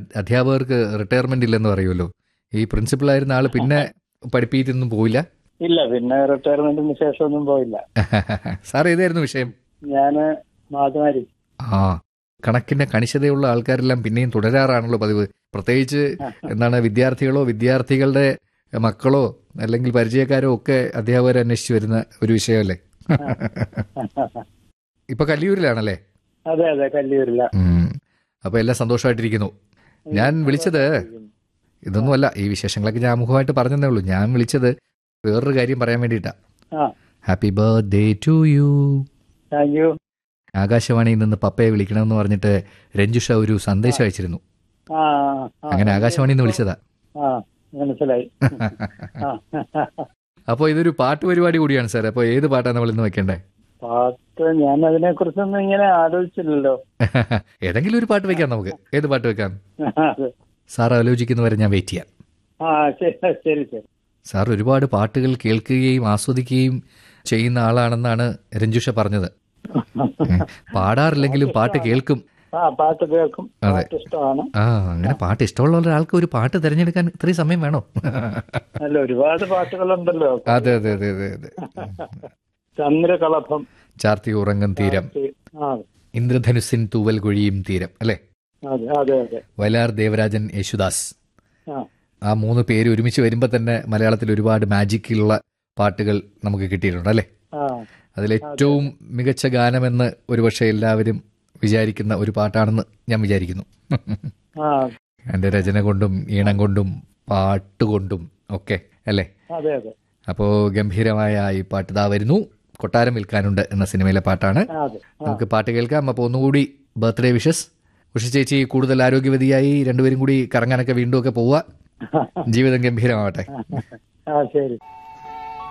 അധ്യാപകർക്ക് റിട്ടയർമെന്റ് ഇല്ലെന്ന് പറയുമല്ലോ ഈ പ്രിൻസിപ്പളായിരുന്ന ആള് പിന്നെ പഠിപ്പിക്കുന്നൊന്നും പോയില്ല ഇല്ല പിന്നെ റിട്ടയർമെന്റിന് ശേഷം ഒന്നും പോയില്ല സാർ ഏതായിരുന്നു വിഷയം ഞാന് മാധുമാരി ആ കണക്കിന്റെ കണിശതയുള്ള ആൾക്കാരെല്ലാം പിന്നെയും തുടരാറാണല്ലോ പതിവ് പ്രത്യേകിച്ച് എന്താണ് വിദ്യാർത്ഥികളോ വിദ്യാർത്ഥികളുടെ മക്കളോ അല്ലെങ്കിൽ പരിചയക്കാരോ ഒക്കെ അധ്യാപകരെ അന്വേഷിച്ച് വരുന്ന ഒരു വിഷയമല്ലേ ഇപ്പൊ കല്ലിയൂരിലാണല്ലേ അതെ അതെ കല്ലൂരില്ല ഉം. അപ്പൊ എല്ലാം സന്തോഷമായിട്ടിരിക്കുന്നു ഞാൻ വിളിച്ചത് ഇതൊന്നുമല്ല ഈ വിശേഷങ്ങളൊക്കെ ഞാൻ ആമുഖമായിട്ട് പറഞ്ഞതേ ഉള്ളൂ ഞാൻ വിളിച്ചത് വേറൊരു കാര്യം പറയാൻ വേണ്ടിയിട്ടാ ആ happy birthday to you thank you ആകാശവാണിയിൽ നിന്ന് പപ്പയെ വിളിക്കണമെന്ന് പറഞ്ഞിട്ട് രഞ്ജുഷ ഒരു സന്ദേശം അയച്ചിരുന്നു ആ ആ, അങ്ങനെ ആകാശവാണിയിൽ നിന്ന് വിളിച്ചതാ ആ മനസ്സിലായി ആ അപ്പോൾ ഇതൊരു പാട്ട് പരിപാടി കൂടിയാണ് സാർ അപ്പോൾ ഏത് പാട്ടാണ് നമ്മൾ ഇന്ന് വെക്കണ്ടേ പാട്ട് ഞാൻ അതിനെ കുറിച്ചൊന്നും ഇങ്ങനെ ആലോചിച്ചില്ലല്ലോ ഏതെങ്കിലും ഒരു പാട്ട് വെക്കാം നമുക്ക് ഏത് പാട്ട് വെക്കാം അതെ. സാർ ആലോചിക്കുന്നവരെ ഞാൻ വെയിറ്റ് ചെയ്യാം ആ ശരി ശരി ശരി സാർ ഒരുപാട് പാട്ടുകൾ കേൾക്കുകയും ആസ്വദിക്കുകയും ചെയ്യുന്ന ആളാണെന്നാണ് രഞ്ജുഷ പറഞ്ഞത് ഉം. പാടാറില്ലെങ്കിലും പാട്ട് കേൾക്കും ആ പാട്ട് കേൾക്കും അതെ. പാട്ട് ഇഷ്ടമാണ് ആ അങ്ങനെ പാട്ട് ഇഷ്ടമുള്ള ഒരാൾക്ക് ഒരു പാട്ട് തിരഞ്ഞെടുക്കാൻ ഇത്രയും സമയം വേണോ അല്ല ഒരുപാട് പാട്ടുകളുണ്ടല്ലോ അതെ അതെ അതെ അതെ അതെ ചന്ദ്രകളഭം ചാർത്തി ഉറങ്ങും തീരം ആ ഇന്ദ്രധനുസിൻ തൂവൽ കുഴിയും തീരം അല്ലേ അതെ അതെ അതെ വയലാർ ദേവരാജൻ യേശുദാസ് ആ ആ മൂന്ന് പേര് ഒരുമിച്ച് വരുമ്പോൾ തന്നെ മലയാളത്തിൽ ഒരുപാട് മാജിക്കുള്ള പാട്ടുകൾ നമുക്ക് കിട്ടിയിട്ടുണ്ട് അല്ലേ ആ അതിലേറ്റവും മികച്ച ഗാനമെന്ന് ഒരുപക്ഷെ എല്ലാവരും വിചാരിക്കുന്ന ഒരു പാട്ടാണെന്ന് ഞാൻ വിചാരിക്കുന്നു ആ എൻ്റെ രചന കൊണ്ടും ഈണം കൊണ്ടും പാട്ടുകൊണ്ടും ഒക്കെ അല്ലേ അതെ അതെ അപ്പോൾ ഗംഭീരമായ ഈ പാട്ട് ഇതാ വരുന്നു കൊട്ടാരം വിൽക്കാനുണ്ട് എന്ന സിനിമയിലെ പാട്ടാണ് ആ, അതെ ആ, നമുക്ക് പാട്ട് കേൾക്കാം അപ്പോൾ ഒന്നുകൂടി ബർത്ത്ഡേ വിഷസ് ഉഷ ചേച്ചി കൂടുതൽ ആരോഗ്യവതിയായി രണ്ടുപേരും കൂടി കറങ്ങാനൊക്കെ വീണ്ടും ഒക്കെ പോവുക ജീവിതം ഗംഭീരമാവട്ടെ ആ ശരി